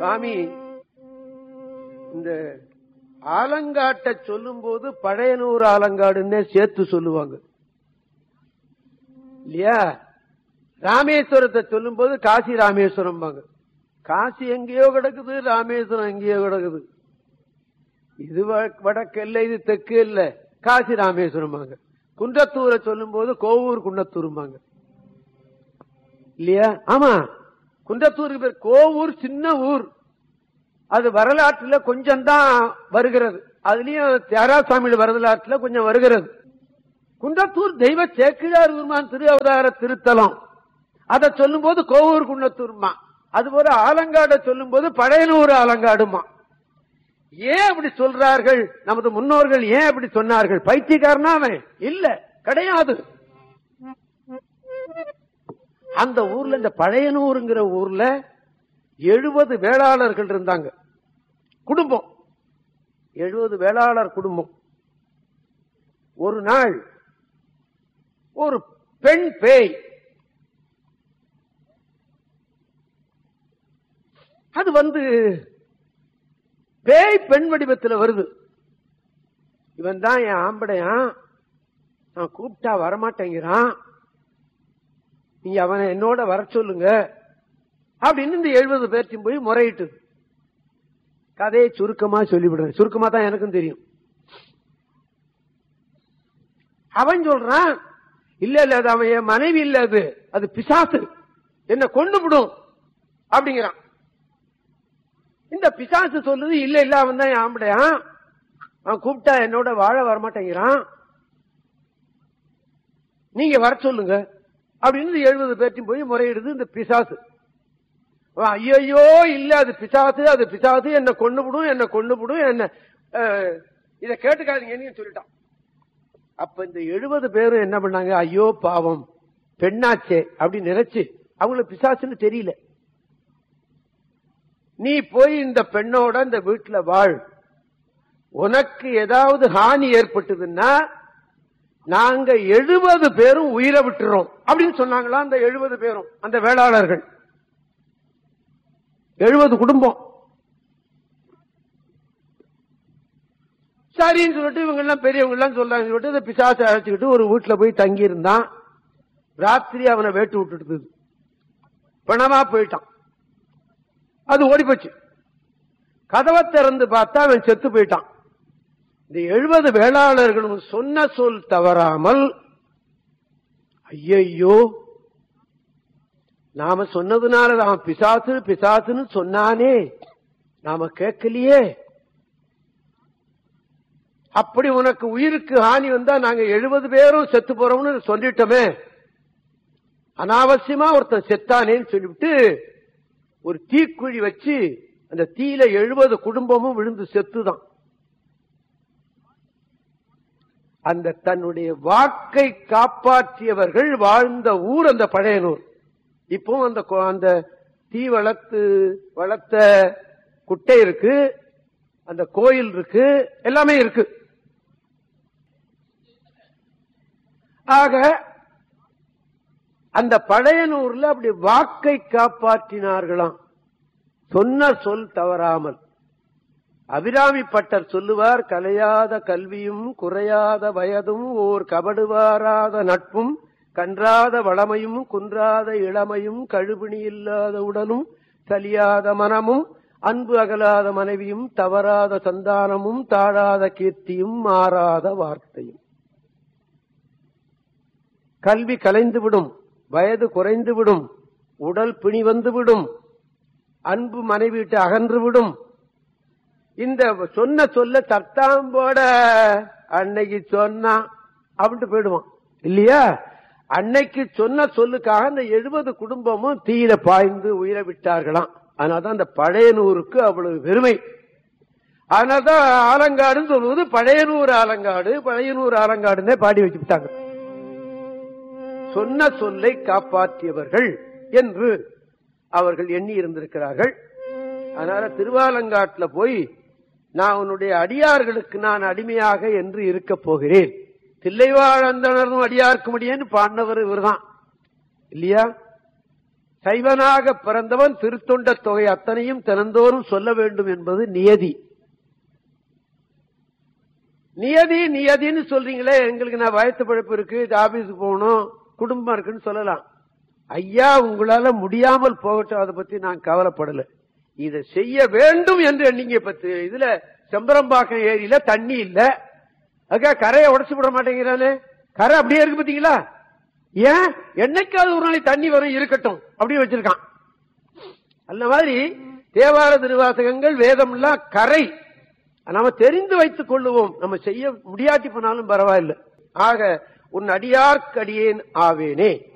சுவாமி இந்த ஆலங்காட்டை சொல்லும் போது பழையனூர் ஆலங்காடுன்னே சேர்த்து சொல்லுவாங்க இல்லையா ராமேஸ்வரத்தை சொல்லும் போது காசி ராமேஸ்வரம் காசி எங்கேயோ கிடக்குது ராமேஸ்வரம் எங்கேயோ கிடக்குது இது வ- வடக்கு இல்ல இது தெற்கு இல்ல காசி ராமேஸ்வரம் குன்றத்தூரை சொல்லும் போது கோவூர் குன்னத்தூரும்பாங்க இல்லையா ஆமா குன்றத்தூருக்கு பேர் கோவூர் சின்ன ஊர் அது வரலாற்றுல கொஞ்சம் தான் வருகிறது அதுலயும் தியாராசாமியோட வரலாற்றுல கொஞ்சம் வருகிறது குன்றத்தூர் தெய்வ சேக்கிழார் பெருமான் திரு அவதார திருத்தலம் அதை சொல்லும் போது கோவூர் குன்னத்தூர்மா அதுபோல ஆலங்காடை சொல்லும் போது பழையனூர் ஆலங்காடுமா ஏன் அப்படி சொல்றார்கள் நமது முன்னோர்கள் ஏன் அப்படி சொன்னார்கள் பைத்தியக்காரனா அவன் இல்ல கிடையாது அந்த ஊர்ல இந்த பழையனூருங்கிற ஊர்ல எழுபது வேளாளர்கள் இருந்தாங்க குடும்பம் எழுபது வேளாளர் குடும்பம் ஒரு நாள் ஒரு பெண் பேய் அது வந்து பேய் பெண் வடிவத்தில் வருது இவன் தான் என் ஆம்படையான் நான் கூப்பிட்டா வரமாட்டேங்கிறான் நீங்க அவனை என்னோட வர சொல்லுங்க அப்படின்னு இந்த எழுபது பேர்த்தையும் போய் முறையிட்டு கதையை சுருக்கமா சொல்லிவிடுறேன் சுருக்கமா தான் எனக்கும் தெரியும் அவன் சொல்றான் இல்ல இல்ல அது அவன் என் மனைவி இல்ல அது அது பிசாசு என்ன கொண்டு விடும் அப்படிங்கிறான் இந்த பிசாசு சொல்லுது இல்ல இல்ல அவன் தான் என் ஆம்படையான் அவன் கூப்பிட்டா என்னோட வாழ வரமாட்டேங்கிறான் நீங்க வர சொல்லுங்க அப்படின்னு எழுபது பேர்த்தையும் போய் முறையிடுது இந்த பிசாசு அவன், ஐயையோ இல்ல அது பிசாசு அது பிசாசு என்ன கொண்டு விடும் என்ன கொண்டு விடும் என்ன அஹ், இத கேட்டுக்காதீங்கன்னு சொல்லிட்டான் அப்ப இந்த எழுபது பேரும் என்ன பண்ணாங்க ஐயோ பாவம் பெண்ணாச்சே அப்படின்னு நினைச்சு அவங்களுக்கு பிசாசுன்னு தெரியல நீ போய் இந்த பெண்ணோட இந்த வீட்டுல வாழ் உனக்கு ஏதாவது ஹானி ஏற்பட்டதுன்னா நாங்க எழுபது பேரும் உயிரை விட்டுறோம் அப்படின்னு சொன்னாங்களா அந்த எழுபது பேரும் அந்த வேளாளர்கள் எழுபது குடும்பம் சரின்னு சொல்லிட்டு இவங்க எல்லாம் பெரியவங்க எல்லாம் சொல்றாங்க சொல்லிட்டு இந்த பிசாசை அழைச்சுக்கிட்டு ஒரு வீட்டுல போய் தங்கி இருந்தான் ராத்திரி அவனை வேட்டு விட்டுடுது பணமா போயிட்டான் அது ஓடி போச்சு கதவை திறந்து பார்த்தா அவன் செத்து போயிட்டான் இந்த எழுபது வேளாளர்களும் சொன்ன சொல் தவறாமல் ஐயையோ நாம சொன்னதுனால அவன் பிசாசு பிசாசுன்னு சொன்னானே நாம கேட்கலையே அப்படி உனக்கு உயிருக்கு ஹானி வந்தா நாங்க எழுபது பேரும் செத்து போறோம்னு சொல்லிட்டோமே அனாவசியமா ஒருத்தன் செத்தானேன்னு சொல்லிவிட்டு ஒரு தீக்குழி வச்சு அந்த தீயில எழுபது குடும்பமும் விழுந்து செத்துதான் அந்த தன்னுடைய வாக்கை காப்பாற்றியவர்கள் வாழ்ந்த ஊர் அந்த பழையனூர் இப்பவும் அந்த கோ- அந்த தீ வளர்த்து வளர்த்த குட்டை இருக்கு அந்த கோயில் இருக்கு எல்லாமே இருக்கு ஆக அந்த பழையனூர்ல அப்படி வாக்கை காப்பாற்றினார்களாம் சொன்ன சொல் தவறாமல் அபிராமி பட்டர் சொல்லுவார் கலையாத கல்வியும் குறையாத வயதும் ஓர் கபடுவாராத நட்பும் கன்றாத வளமையும் குன்றாத இளமையும் கழுபிணி இல்லாத உடலும் சலியாத மனமும் அன்பு அகலாத மனைவியும் தவறாத சந்தானமும் தாழாத கீர்த்தியும் மாறாத வார்த்தையும் கல்வி கலைந்துவிடும் வயது குறைந்துவிடும் உடல் பிணி வந்துவிடும் அன்பு மனைவி விட்டு அகன்றுவிடும் இந்த சொன்ன சொல்ல தட்டாம்போட அன்னைக்கு சொன்னா அப்படின்ட்டு போயிடுவான் இல்லையா அன்னைக்கு சொன்ன சொல்லுக்காக அந்த எழுபது குடும்பமும் தீயில பாய்ந்து உயிரை விட்டார்களாம் அதனாலதான் அந்த பழையனூருக்கு அவ்வளவு பெருமை அதனாலதான் ஆலங்காடுன்னு சொல்லுவது பழையனூர் ஆலங்காடு பழையனூர் ஆலங்காடுன்னே பாடி வச்சுட்டாங்க சொன்ன சொல்லை காப்பாற்றியவர்கள் என்று அவர்கள் எண்ணி இருந்திருக்கிறார்கள் அதனால திருவாலங்காட்டுல போய் நான் உன்னுடைய அடியார்களுக்கு நான் அடிமையாக என்று இருக்க போகிறேன் தில்லைவாழந்தனரும் அடியார்க்கு முடியேன்னு பாடினவர் இவர்தான் இல்லையா சைவனாக பிறந்தவன் திருத்தொண்ட தொகை அத்தனையும் தினந்தோறும் சொல்ல வேண்டும் என்பது நியதி நியதி நியதின்னு சொல்றீங்களே எங்களுக்கு நான் வயத்து பழப்பு இருக்கு இது ஆபீஸுக்கு போகணும் குடும்பம் இருக்குன்னு சொல்லலாம் ஐயா உங்களால முடியாமல் போகட்டும் அதை பத்தி நான் கவலைப்படல இதை செய்ய வேண்டும் என்று நீங்க பத்து இதுல செம்பரம்பாக்கம் ஏரியில தண்ணி இல்ல அதுக்காக கரையை உடைச்சு விட மாட்டேங்கிறானே கரை அப்படியே இருக்கு பாத்தீங்களா ஏன் என்னைக்காவது ஒரு நாளைக்கு தண்ணி வரும் இருக்கட்டும் அப்படியே வச்சிருக்கான் அந்த மாதிரி தேவார திருவாசகங்கள் வேதம் எல்லாம் கரை நாம தெரிந்து வைத்துக் கொள்ளுவோம் நம்ம செய்ய முடியாட்டி போனாலும் பரவாயில்லை ஆக உன் அடியார்க்கடியேன் ஆவேனே